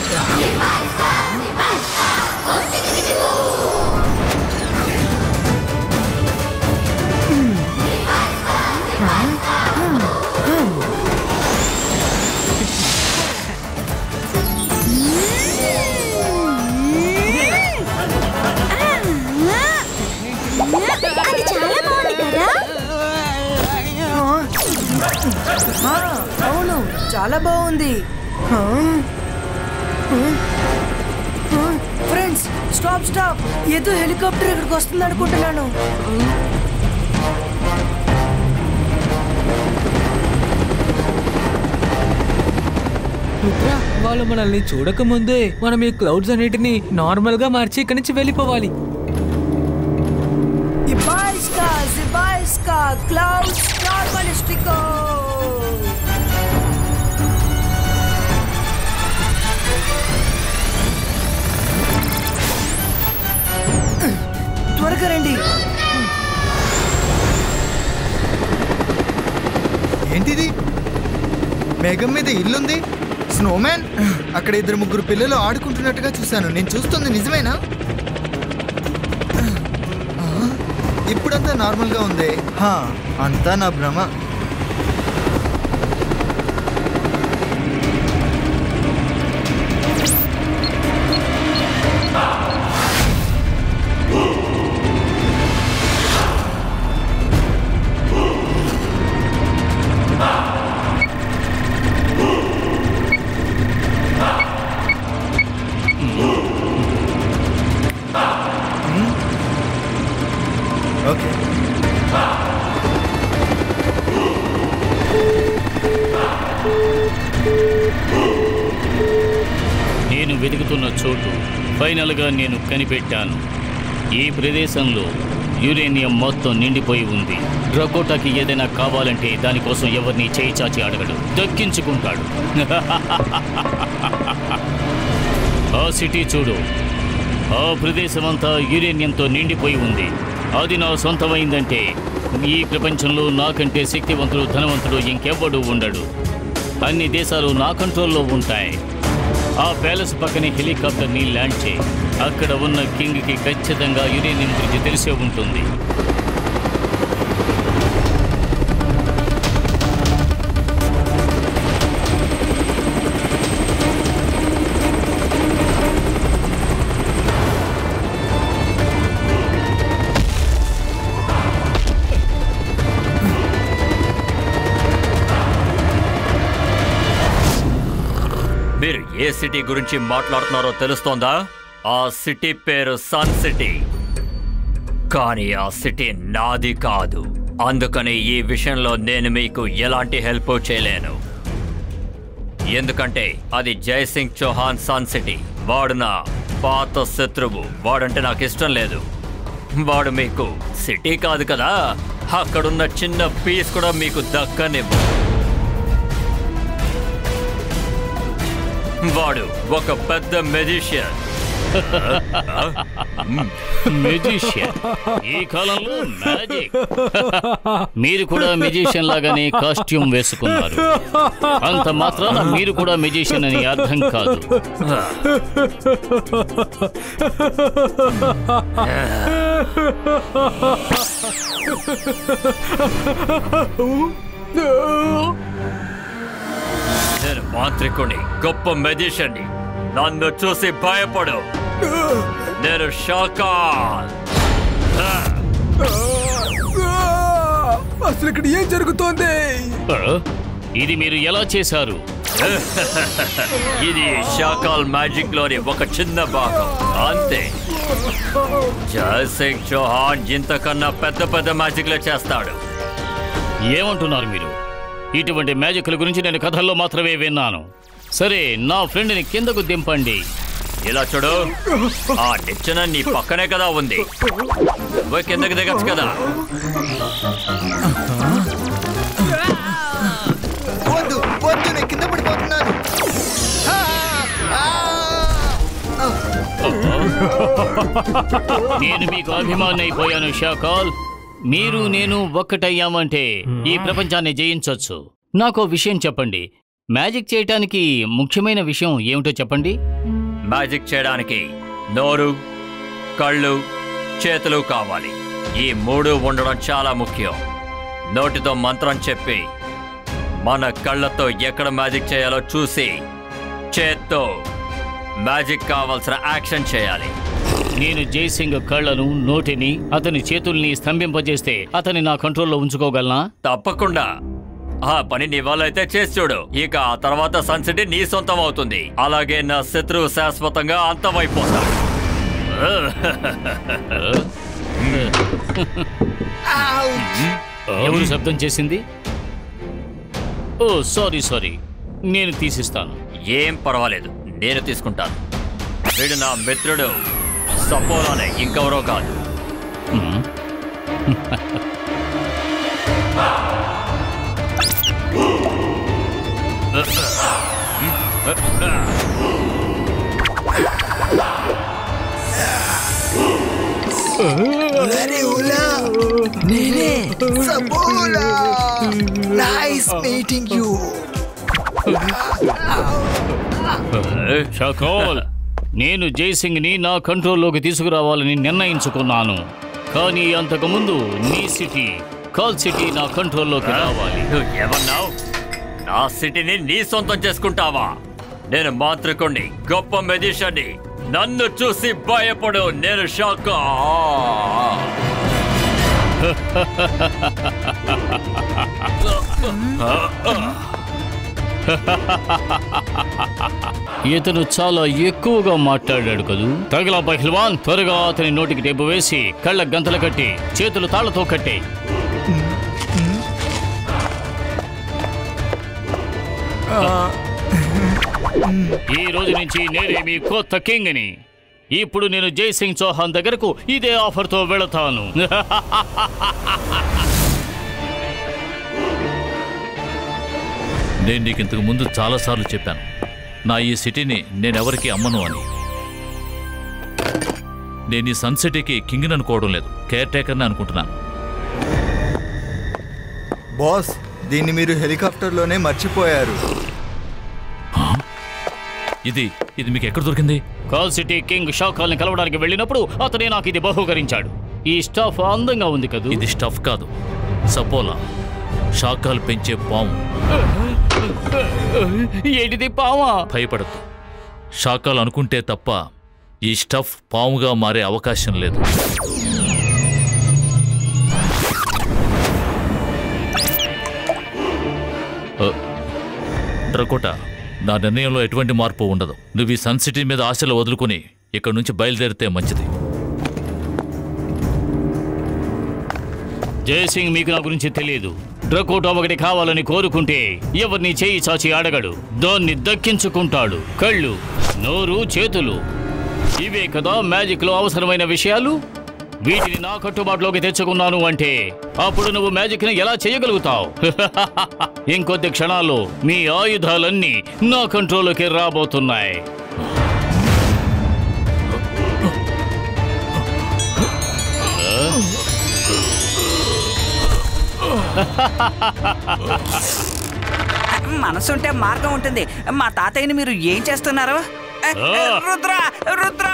అది చాలా బాగుంది కదా ఆ, అవును చాలా బాగుంది ఆ, ఆ, ఆ, ఫ్రెండ్స్ స్టాప్ స్టాప్ ఏదో హెలికాప్టర్ ఇక్కడికి వస్తుంది అనుకుంటున్నాను రుద్ర వాళ్ళు మనల్ని చూడకముందే మనం ఈ క్లౌడ్స్ అన్నిటిని నార్మల్ గా మార్చి ఇక్కడి నుంచి వెళ్ళిపోవాలి Ibaiska, Zibaiska, Clouds, Normalistico! త్వరగా రండి ఏంటిది మేఘం మీద ఇల్లుంది స్నోమ్యాన్ అక్కడ ఇద్దరు ముగ్గురు పిల్లలు ఆడుకుంటున్నట్టుగా చూశాను నేను చూస్తుంది నిజమేనా ఆ, ఇప్పుడంతా నార్మల్గా ఉంది హా, అంతా నా భ్రమ ఓకే నేను వెతుకుతున్న చోటు ఫైనల్గా నేను కనిపెట్టాను ఈ ప్రదేశంలో యురేనియం మొత్తం నిండిపోయి ఉంది డ్రకోటాకి ఏదైనా కావాలంటే దానికోసం ఎవరిని చేయి చాచి అడగడు దక్కించుకుంటాడు ఆ సిటీ చూడు ఆ ప్రదేశం అంతా యురేనియంతో నిండిపోయి ఉంది అది నా సొంతమైందంటే ఈ ప్రపంచంలో నాకంటే శక్తివంతుడు ధనవంతుడు ఇంకెవ్వడు ఉండడు అన్ని దేశాలు నా కంట్రోల్లో ఉంటాయి ఆ ప్యాలెస్ పక్కనే హెలికాప్టర్ని ల్యాండ్ చేయి అక్కడ ఉన్న కింగ్కి ఖచ్చితంగా యురేనియం గురించి తెలిసే ఉంటుంది మీరు ఏ సిటీ గురించి మాట్లాడుతున్నారో తెలుస్తోందా ఆ సిటీ పేరు సన్ సిటీ కానీ ఆ సిటీ నాది కాదు అందుకని ఈ విషయంలో నేను మీకు ఎలాంటి హెల్ప్ చేయలేను ఎందుకంటే అది జయసింగ్ చౌహాన్ సన్ సిటీ వాడు నా పాత శత్రువు వాడంటే నాకు ఇష్టం లేదు వాడు మీకు సిటీ కాదు కదా అక్కడున్న చిన్న పీస్ కూడా మీకు దక్కనివ్వు వాడు ఒక పెద్ద మెజిషియన్ మెజిషియన్ ఈ కాలంలో మ్యాజిక్ మీరు కూడా మెజిషియన్ లాగానే కాస్ట్యూమ్ వేసుకున్నారు అంత మాత్రాన మీరు కూడా మెజిషియన్ అని అర్థం కాదు నేను మాంత్రికుని గొప్ప మెజిషియన్ని నన్ను చూసి భయపడు నేను షాకాల్ అసలు ఇక్కడ ఏం జరుగుతోంది ఆ? ఇది మీరు ఎలా చేశారు ఇది షాకాల్ మ్యాజిక్ లోని ఒక చిన్న భాగం అంతే జయసింగ్ చౌహాన్ ఇంతకన్నా పెద్ద పెద్ద మ్యాజిక్లే చేస్తాడు ఏమంటున్నారు మీరు ఇటువంటి మ్యాజిక్ల గురించి నేను కథల్లో మాత్రమే విన్నాను సరే నా ఫ్రెండ్ని కిందకు దింపండి ఇలా చూడు ఆ నిచ్చెన నీ పక్కనే కదా ఉంది నువ్వు కిందకి దిగచ్చు కదా వద్దు వద్దు నేను కింద పడిపోతున్నాను ఆ! ఆ! నేను మీకు అభిమాని అయిపోయాను షాకాల్ మీరు నేను ఒక్కటయ్యామంటే ఈ ప్రపంచాన్ని జయించొచ్చు నాకు విషయం చెప్పండి మ్యాజిక్ చేయటానికి ముఖ్యమైన విషయం ఏమిటో చెప్పండి మ్యాజిక్ చేయడానికి నోరు కళ్ళు చేతులు కావాలి ఈ మూడు ఉండడం చాలా ముఖ్యం నోటితో మంత్రం చెప్పి మన కళ్ళతో ఎక్కడ మ్యాజిక్ చేయాలో చూసి చేత్తో మ్యాజిక్ కావాల్సిన యాక్షన్ చేయాలి నేను జైసింగ్ కళ్ళను నోటిని అతని చేతుల్ని స్తంభింపజేస్తే అతని నా కంట్రోల్లో ఉంచుకోగలనా తప్పకుండా ఆ పని నీ వల్ల అయితే చేసి చూడు ఇక ఆ తర్వాత సన్సిటీ నీ సొంతం అవుతుంది అలాగే నా శత్రువు శాశ్వతంగా అంతమైపోతాడు ఎవరు శబ్దం చేసింది ఓ సారీ సారీ నేను తీసిస్తాను ఏం పర్వాలేదు నేను తీసుకుంటాను వీడు నా మిత్రుడు సపోలానే ఇంకెవరో కాదు హ్మ్. అరే ఓలా నేనే సబోలా నైస్ మీటింగ్ యూ షకోల్ నేను జైసింగ్ ని నా కంట్రోల్లోకి తీసుకురావాలని నిర్ణయించుకున్నాను కానీ అంతకుముందు నీ సిటీ కాల్ సిటీ నా కంట్రోల్లోకి రావాలి నువ్వు ఏమన్నావు నా సిటీని నీ సొంతం చేసుకుంటావా నేను మాంత్రికుణ్ణి గొప్ప మెజిషియన్ని నన్ను చూసి భయపడు నేను షాక్ ఇతను చాలా ఎక్కువగా మాట్లాడాడు కదూ తగలా పహిల్వాన్ త్వరగా అతని నోటికి టేపు వేసి కళ్ళ గంతలు కట్టి చేతులు తాళ్లతో కట్టే ఈ రోజు నుంచి నేనే మీ కొత్త కింగ్ ని ఇప్పుడు నేను జైసింగ్ చౌహాన్ దగ్గరకు ఇదే ఆఫర్తో వెళతాను నేను నీకు ఇంతకు ముందు చాలాసార్లు చెప్పాను నా ఈ సిటీని నేనెవరికి అమ్మను అని నేను ఈ సన్ సిటీకి కింగ్ అనుకోవడం లేదు కేర్ టేకర్ని అనుకుంటున్నాను బాస్ దీన్ని మీరు హెలికాప్టర్లోనే మర్చిపోయారు ఇది ఇది మీకు ఎక్కడ దొరికింది కాల్ సిటీ కింగ్ షాకాల్ ని కలవడానికి వెళ్ళినప్పుడు అతనే నాకు ఇది బహూకరించాడు ఈ స్టాఫ్ అందంగా ఉంది కదూ ఇది స్టఫ్ కాదు సపోలా శాఖలు పెంచే పాము ఏంటిది పావా భయపడద్దు శాఖలు అనుకుంటే తప్ప ఈ స్టఫ్ పాముగా మారే అవకాశం లేదు అ, డ్రకోటా నా నిర్ణయంలో ఎటువంటి మార్పు ఉండదు నువ్వు ఈ సన్ సిటీ మీద ఆశలు వదులుకుని ఇక్కడి నుంచి బయలుదేరితే మంచిది జయసింగ్ మీకు నా గురించి తెలియదు డ్రకోటా ఒకటి కావాలని కోరుకుంటే ఎవరిని చేయి చాచి అడగడు దాన్ని దక్కించుకుంటాడు కళ్ళు నోరు చేతులు ఇవే కదా మ్యాజిక్ లో అవసరమైన విషయాలు వీటిని నా కట్టుబాటులోకి తెచ్చుకున్నాను అంటే అప్పుడు నువ్వు మ్యాజిక్ ని ఎలా చేయగలుగుతావు ఇంకొద్ది క్షణాల్లో మీ ఆయుధాలన్నీ నా కంట్రోల్లోకి రాబోతున్నాయి మనసుంటే మార్గం ఉంటుంది మా తాతయ్యని మీరు ఏం చేస్తున్నారు ఏ, ఏ, రుద్ర రుద్ర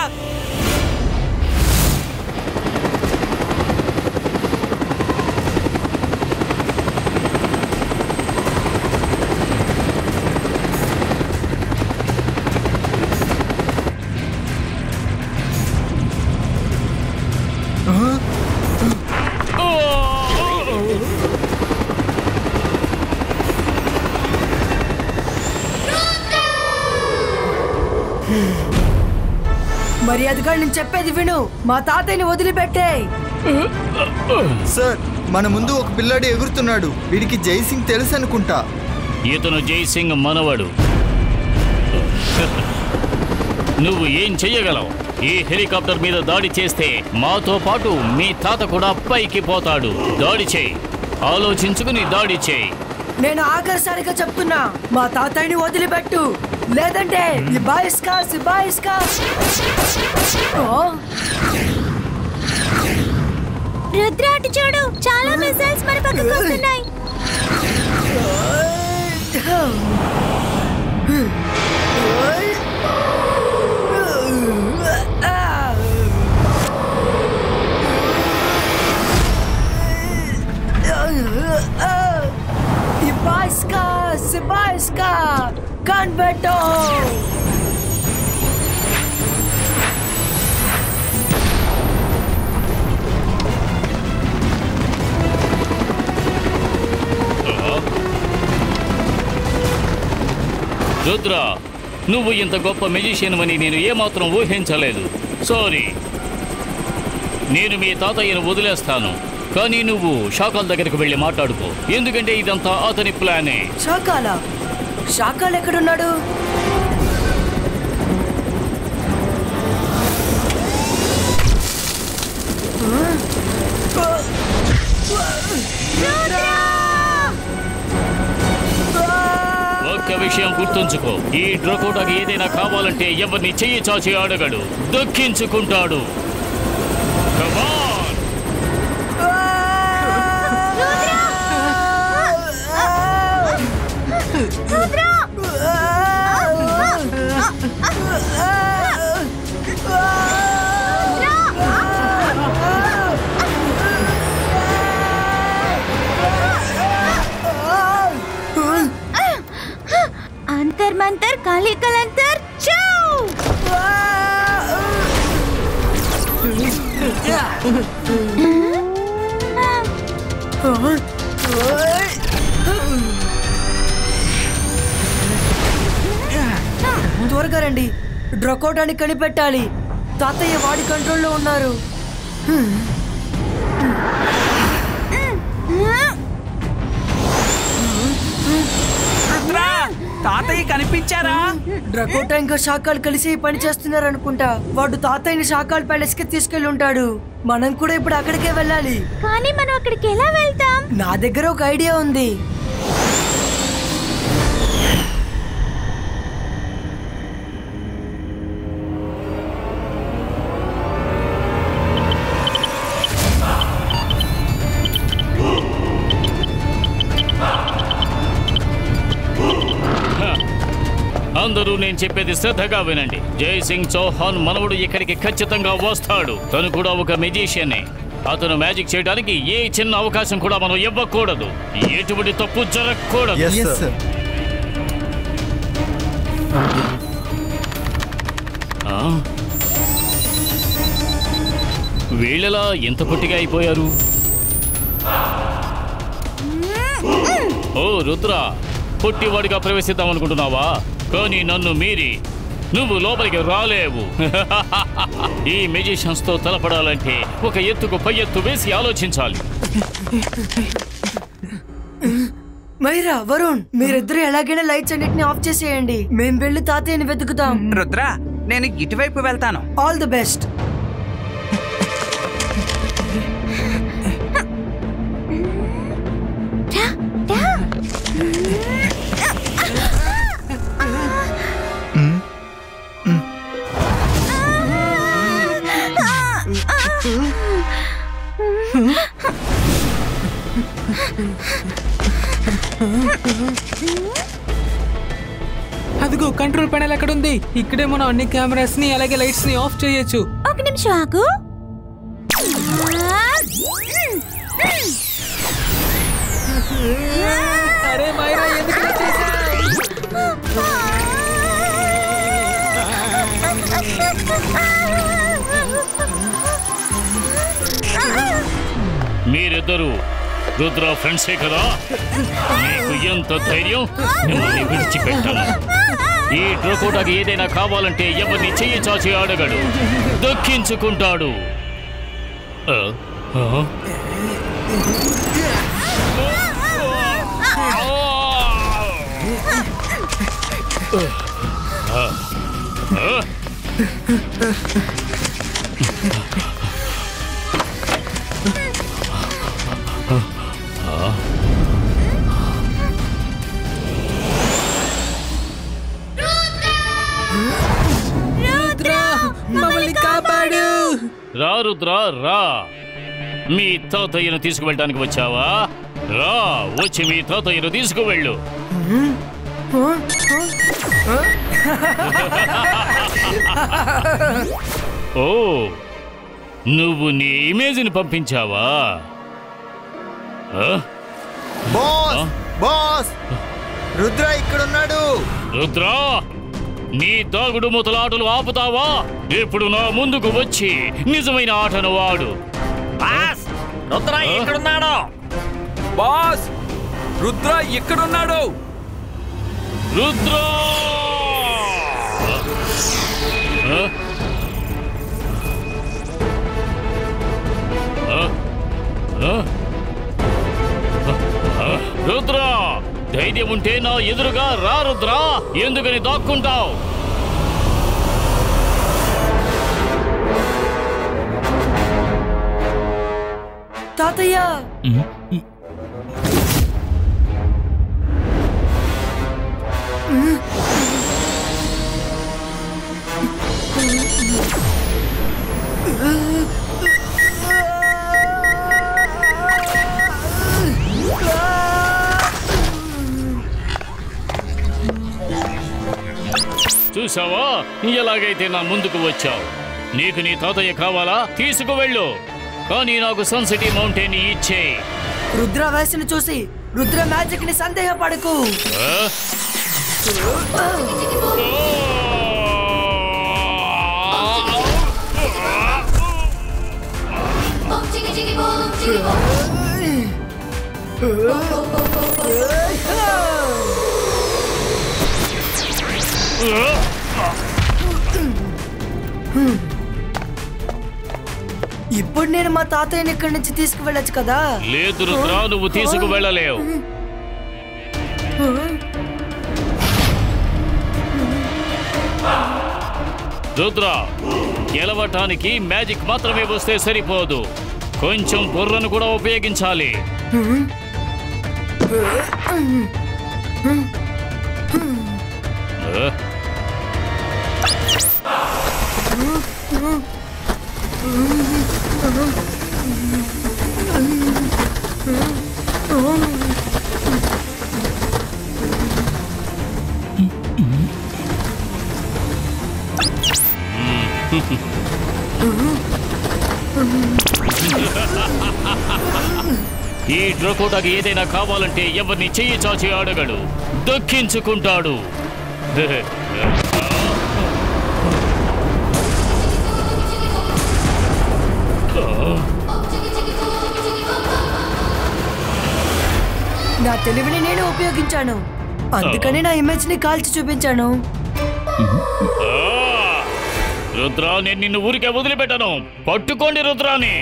మర్యాదగా నేను చెప్పేది విను మా తాతయ్యని వదిలిపెట్టే సార్ మన ముందు ఒక పిల్లాడు ఎగురుతున్నాడు వీడికి జైసింగ్ తెలుసు అనుకుంటా ఇతను జైసింగ్ మనవడు నువ్వు ఏం చెయ్యగలవు ఈ హెలికాప్టర్ మీద దాడి చేస్తే మాతో పాటు మీ తాత కూడా పైకి పోతాడు దాడి చేయి ఆలోచించుకుని దాడి చేయి నేను ఆఖరిసారిగా చెప్తున్నా మా తాతయ్యని వదిలిపెట్టు లేదంటే సిబాయిస్కా సిబాయిస్కా ఓ, రుద్ర అటు చూడు చాలా మిసైల్స్ మన పక్కకు వస్తున్నాయి Ibaiska, Sibaiska, Converto! రుద్ర నువ్వు ఇంత గొప్ప మెజిషియన్ అని నేను ఏమాత్రం ఊహించలేదు సారీ నేను మీ తాతయ్యను వదిలేస్తాను కానీ నువ్వు షాకాల దగ్గరికి వెళ్ళి మాట్లాడుకో ఎందుకంటే ఇదంతా అతని ప్లానే శాకాల శాకాల్ ఎక్కడున్నాడు ఒక్క విషయం గుర్తుంచుకో ఈ డ్రకోటాకి ఏదైనా కావాలంటే ఎవరిని చెయ్యి చాచి అడగడు దక్కించుకుంటాడు Come on! అంతర్ మంతర్ కాళీ కలంతర్ చౌ త్వరగా రండి డ్రకోటాన్ని కనిపెట్టాలి తాతయ్య వాడి కంట్రోల్లో ఉన్నారు రుద్ర తాతయ్య కనిపించారా డ్రకోటా ఇంకా శాఖలు కలిసి ఈ పని చేస్తున్నారు అనుకుంటా వాడు తాతయ్యని శాఖాల ప్యాలెస్ కి తీసుకెళ్లి ఉంటాడు మనం కూడా ఇప్పుడు అక్కడికే వెళ్ళాలి కానీ మనం అక్కడికి ఎలా వెళ్తాం నా దగ్గర ఒక ఐడియా ఉంది అందరూ నేను చెప్పేది శ్రద్ధగా వినండి జై సింగ్ చౌహాన్ మనవడు ఇక్కడికి ఖచ్చితంగా వస్తాడు తను కూడా ఒక మెజిషియనే అతను మ్యాజిక్ చేయడానికి ఏ చిన్న అవకాశం కూడా మనం ఇవ్వకూడదు ఎటువంటి తప్పు జరగకూడదు ఎస్ సార్ ఆ? వీళ్ళలా ఎంత పొట్టిగా అయిపోయారు ఓ రుద్ర పొట్టివాడిగా ప్రవేశిద్దాం అనుకుంటున్నావా కానీ నన్ను మీరి నువ్వు లోపలికి రాలేవు ఈ మెజిషియన్స్ తో తలపడాలంటే ఒక ఎత్తుకు పై ఎత్తు వేసి ఆలోచించాలి మైరా వరుణ్ మీరిద్దరు ఎలాగైనా లైట్స్ అన్నిటిని ఆఫ్ చేసేయండి మేం వెళ్ళి తాతయ్యని వెతుకుతాం రుద్ర నేను ఇటువైపు వెళ్తాను ఆల్ ది బెస్ట్ అదిగో కంట్రోల్ ప్యానెల్ ఎక్కడ ఉంది ఇక్కడే మనం అన్ని కెమెరాస్ ని అలాగే లైట్స్ ని ఆఫ్ చేయొచ్చు ఒక నిమిషం ఆగు అరే మైరా ఎందుకు ఇలా చేశావ్? మీరిద్దరూ రుద్ర ఫ్రెండ్సే కదా మీకు ఎంత ధైర్యం మిమ్మల్ని విడిచిపెట్టాను ఈ డ్రోకోటాకి ఏదైనా కావాలంటే ఎవరిని చెయ్యి చాచి అడగడు దక్కించుకుంటాడు ఆ, ఆ? ఆ, ఆ? మమ్మల్ని కాపాడు రా రుద్ర రా మీ తాతయ్యను తీసుకువెళ్ళడానికి వచ్చావా రా వచ్చి మీ తాతయ్యను తీసుకువెళ్ళు ఓ నువ్వు నీ ఇమేజ్ని పంపించావా ఆ? బాస్ బాస్ రుద్ర ఇక్కడున్నాడు రుద్రా నీ దాగుడు మూతలాటలు ఆపుతావా ఇప్పుడు నా ముందుకు వచ్చి నిజమైన ఆటను వాడు బాస్ రుద్ర ఎక్కడున్నాడు బాస్ రుద్ర ఎక్కడున్నాడు రుద్రా ఆ? ఆ? ఆ? ఆ? రుద్రా ధైర్యం ఉంటే నా ఎదురుగా రా రుద్రా ఎందుకని దాక్కుంటావు తాతయ్య చూసావా ఎలాగైతే నా ముందుకు వచ్చావు నీకు నీ తాతయ్య కావాలా తీసుకువెళ్ళు కానీ నాకు సన్సిటీ మౌంటైన్ ఇచ్చే రుద్ర వయసును చూసి రుద్ర మ్యాజిక్ ని సందేహపడకు ఇప్పుడు నేను మా తాతయ్యని ఇక్కడి నుంచి తీసుకువెళ్ళొచ్చు కదా లేదు రుద్రా నువ్వు తీసుకువెళ్ళలేవు రుద్ర గెలవటానికి మ్యాజిక్ మాత్రమే వస్తే సరిపోదు కొంచెం బుర్రను కూడా ఉపయోగించాలి ఆ? ఈ డ్రకోటాకి ఏదైనా కావాలంటే ఎవరిని చెయ్యి చాచి అడగడు దక్కించుకుంటాడు నా తెలివిని నేను ఉపయోగించాను అందుకని నా ఇమేజ్ ని కాల్చి చూపించాను ఆ! రుద్ర నేను నిన్ను ఊరికే వదిలిపెట్టను పట్టుకోండి రుద్రాని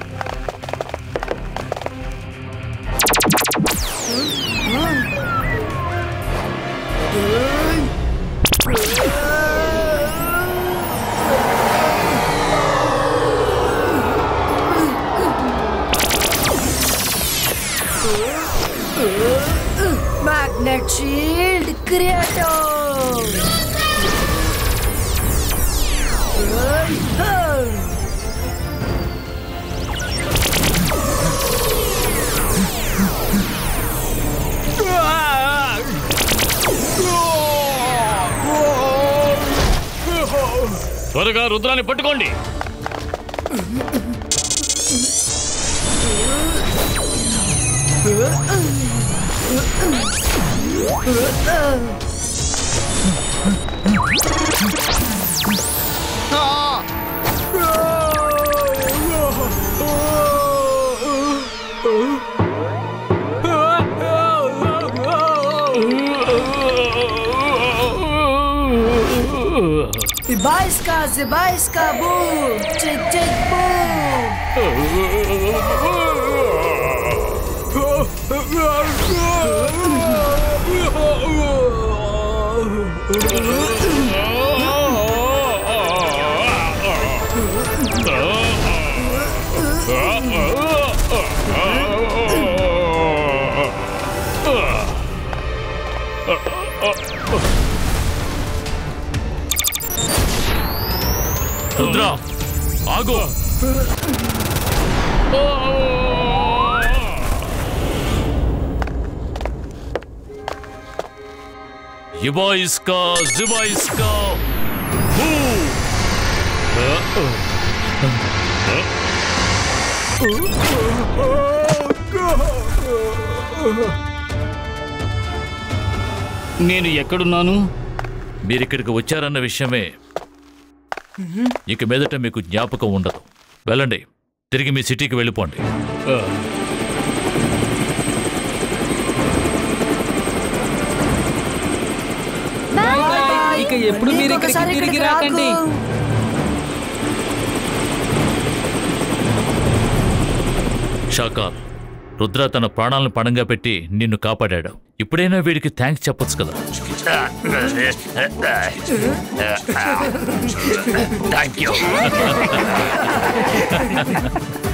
మ్యాగ్నెట్ షీల్డ్ క్రియేటో త్వరగా రుద్రాన్ని పట్టుకోండి Zibajska, zibajska, bu! Czyk, czyk, bu! Rudra ఆగు ఇబాయిస్కా జిబాయిస్కా నేను ఎక్కడున్నాను మీరిక్కడికి వచ్చారన్న విషయమే ఇక మీదట మీకు జ్ఞాపకం ఉండదు వెళ్ళండి తిరిగి మీ సిటీకి వెళ్ళిపోండి ఆ, బాయ్ బాయ్. ఇక ఎప్పుడు మీరు ఇక్కడికి ఇంకొకసారి తిరిగి ఇక్కడికి రాకండి రాకు. షాకాల్ రుద్ర తన ప్రాణాలను పణంగా పెట్టి నిన్ను కాపాడాడు ఇప్పుడైనా వీడికి థ్యాంక్స్ చెప్పొచ్చు కదా థ్యాంక్ యూ